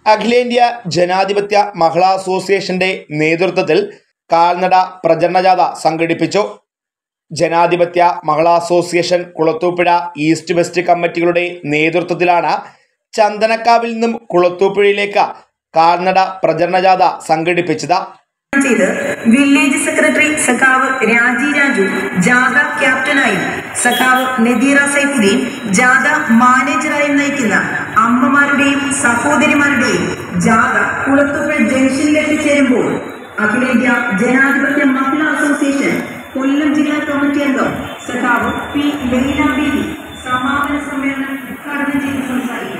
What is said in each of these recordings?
അഖിലേന്ത്യാ ജനാധിപത്യ മഹിളാ അസോസിയേഷന്റെ നേതൃത്വത്തിൽ കാൽനട പ്രചരണ ജാഥ സംഘടിപ്പിച്ചു ജനാധിപത്യ മഹിളാ അസോസിയേഷൻ കുളത്തൂപ്പുഴ ഈസ്റ്റ് വെസ്റ്റ് കമ്മിറ്റികളുടെ നേതൃത്വത്തിലാണ് ചന്ദനക്കാവിൽ നിന്നും കുളത്തൂപ്പുഴയിലേക്ക് കാൽനട പ്രചരണ ജാഥ സംഘടിപ്പിച്ചത് ചെയ്ത് വില്ലേജ് സെക്രട്ടറി സഖാവ് രാജി രാജു ജാഥ ക്യാപ്റ്റനായും സഖാവ് നദീറ സൈഫുദ്ദീൻ ജാഥ മാനേജറായും നയിക്കുന്ന അമ്മമാരുടെയും സഹോദരിമാരുടെയും ജാഥ കുളത്തൂപ്പുഴ ജംഗ്ഷനിൽ എത്തിച്ചേരുമ്പോൾ അഖിലേന്ത്യാ ജനാധിപത്യ മഹിളാ അസോസിയേഷൻ കൊല്ലം ജില്ലാ കമ്മിറ്റി അംഗം സഖാവ് പി ലൈല ബീവി സമാപന സമ്മേളനം ഉദ്ഘാടനം ചെയ്ത് സംസാരിക്കും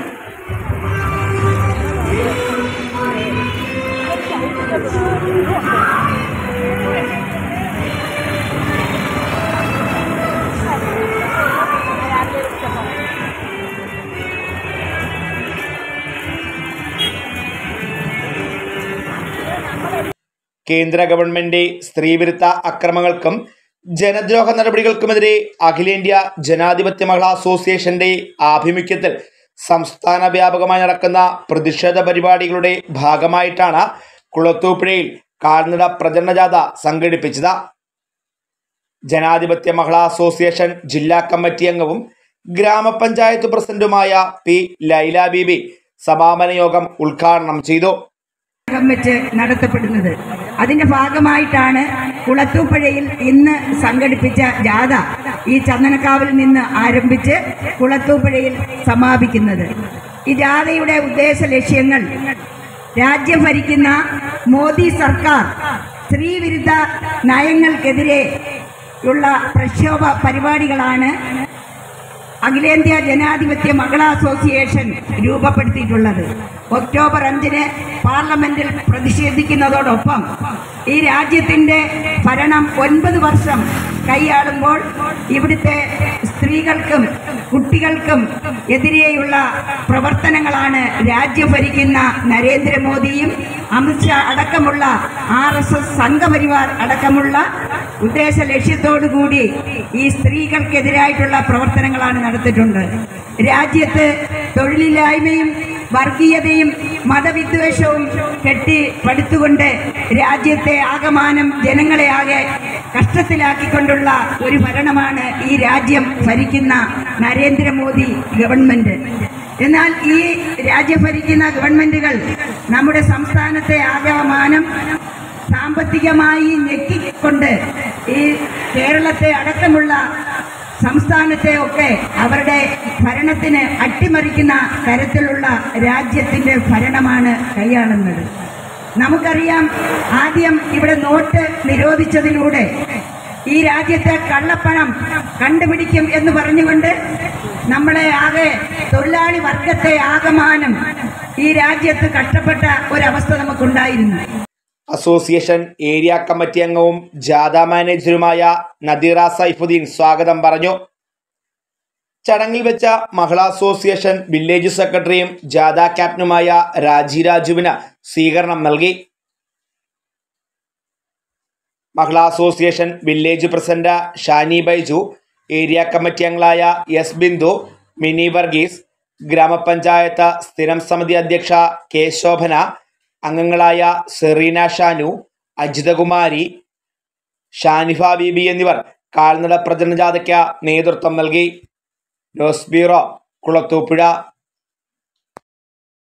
കേന്ദ്ര ഗവൺമെന്റ് സ്ത്രീവിരുദ്ധ അക്രമങ്ങൾക്കും ജനദ്രോഹ നടപടികൾക്കുമെതിരെ അഖിലേന്ത്യാ ജനാധിപത്യ മഹിളാ അസോസിയേഷന്റെ ആഭിമുഖ്യത്തിൽ സംസ്ഥാന വ്യാപകമായി നടക്കുന്ന പ്രതിഷേധ പരിപാടികളുടെ ഭാഗമായിട്ടാണ് കുളത്തൂപ്പുഴയിൽ കാൽനട പ്രചരണ ജാഥ സംഘടിപ്പിച്ചത് ജനാധിപത്യ മഹിളാ അസോസിയേഷൻ ജില്ലാ കമ്മിറ്റി അംഗവും ഗ്രാമപഞ്ചായത്ത് പ്രസിഡന്റുമായ പി ലൈല ബീബി സമാപന യോഗം ഉദ്ഘാടനം ചെയ്തു ം വെച്ച് നടത്തപ്പെടുന്നത് അതിന്റെ ഭാഗമായിട്ടാണ് കുളത്തൂപ്പുഴയിൽ ഇന്ന് സംഘടിപ്പിച്ച ജാഥ ഈ ചന്ദനക്കാവിൽ നിന്ന് ആരംഭിച്ച് കുളത്തൂപ്പുഴയിൽ സമാപിക്കുന്നത് ഈ ജാഥയുടെ ഉദ്ദേശ ലക്ഷ്യങ്ങൾ രാജ്യം ഭരിക്കുന്ന മോദി സർക്കാർ സ്ത്രീവിരുദ്ധ നയങ്ങൾക്കെതിരെ ഉള്ള പ്രക്ഷോഭ പരിപാടികളാണ് അഖിലേന്ത്യാ ജനാധിപത്യ മഹിളാ അസോസിയേഷൻ രൂപപ്പെടുത്തിയിട്ടുള്ളത് ഒക്ടോബർ അഞ്ചിന് പാർലമെന്റിൽ പ്രതിഷേധിക്കുന്നതോടൊപ്പം ഈ രാജ്യത്തിന്റെ ഭരണം ഒൻപത് വർഷം കൈയാളുമ്പോൾ ഇവിടുത്തെ സ്ത്രീകൾക്കും കുട്ടികൾക്കും എതിരെയുള്ള പ്രവർത്തനങ്ങളാണ് രാജ്യം ഭരിക്കുന്ന നരേന്ദ്രമോദിയും അമിത്ഷാ അടക്കമുള്ള ആർ എസ് എസ് സംഘപരിവാർ അടക്കമുള്ള ഉദ്ദേശ ലക്ഷ്യത്തോടുകൂടി ഈ സ്ത്രീകൾക്കെതിരായിട്ടുള്ള പ്രവർത്തനങ്ങളാണ് നടത്തിയിട്ടുണ്ട് രാജ്യത്ത് തൊഴിലില്ലായ്മയും വർഗീയതയും മതവിദ്വേഷവും കെട്ടി പടുത്തുകൊണ്ട് രാജ്യത്തെ ആകമാനം ജനങ്ങളെ ആകെ കഷ്ടത്തിലാക്കിക്കൊണ്ടുള്ള ഒരു ഭരണമാണ് ഈ രാജ്യം ഭരിക്കുന്ന നരേന്ദ്രമോദി ഗവൺമെന്റ് എന്നാൽ ഈ രാജ്യം ഭരിക്കുന്ന ഗവൺമെന്റുകൾ നമ്മുടെ സംസ്ഥാനത്തെ ആകമാനം സാമ്പത്തികമായി ഞെക്കിക്കൊണ്ട് ഈ കേരളത്തെ അടക്കമുള്ള സംസ്ഥാനത്തെ ഒക്കെ അവരുടെ ഭരണത്തിന് അട്ടിമറിക്കുന്ന തരത്തിലുള്ള രാജ്യത്തിന്റെ ഭരണമാണ് കൈയാളുന്നത് നമുക്കറിയാം ആദ്യം ഇവിടെ നോട്ട് നിരോധിച്ചതിലൂടെ ഈ രാജ്യത്തെ കള്ളപ്പണം കണ്ടുപിടിക്കും എന്ന് പറഞ്ഞുകൊണ്ട് നമ്മളെ ആകെ തൊഴിലാളി വർഗത്തെ ആകമാനം ഈ രാജ്യത്ത് കഷ്ടപ്പെട്ട ഒരവസ്ഥ നമുക്കുണ്ടായിരുന്നു അസോസിയേഷൻ ഏരിയ കമ്മിറ്റി അംഗവും ജാഥ മാനേജറുമായ നദീറ സൈഫുദ്ദീൻ സ്വാഗതം പറഞ്ഞു ചടങ്ങിൽ വെച്ച മഹിളാ അസോസിയേഷൻ വില്ലേജ് സെക്രട്ടറിയും ജാഥ ക്യാപ്റ്റനുമായ രാജി രാജുവിന് സ്വീകരണം നൽകി മഹിളാ association village president Shani Baiju area committee അംഗങ്ങളായ എസ് ബിന്ദു മിനി വർഗീസ് ഗ്രാമപഞ്ചായത്ത് സ്ഥിരം സമിതി അധ്യക്ഷ കെ ശോഭന അംഗങ്ങളായ സെറീന ഷാനു അജിതകുമാരി ഷാനിഫ ബീബി എന്നിവർ കാൽനട പ്രചരണ ജാഥയ്ക്ക് നേതൃത്വം നൽകി ന്യൂസ് ബ്യൂറോ കുളത്തൂപ്പുഴ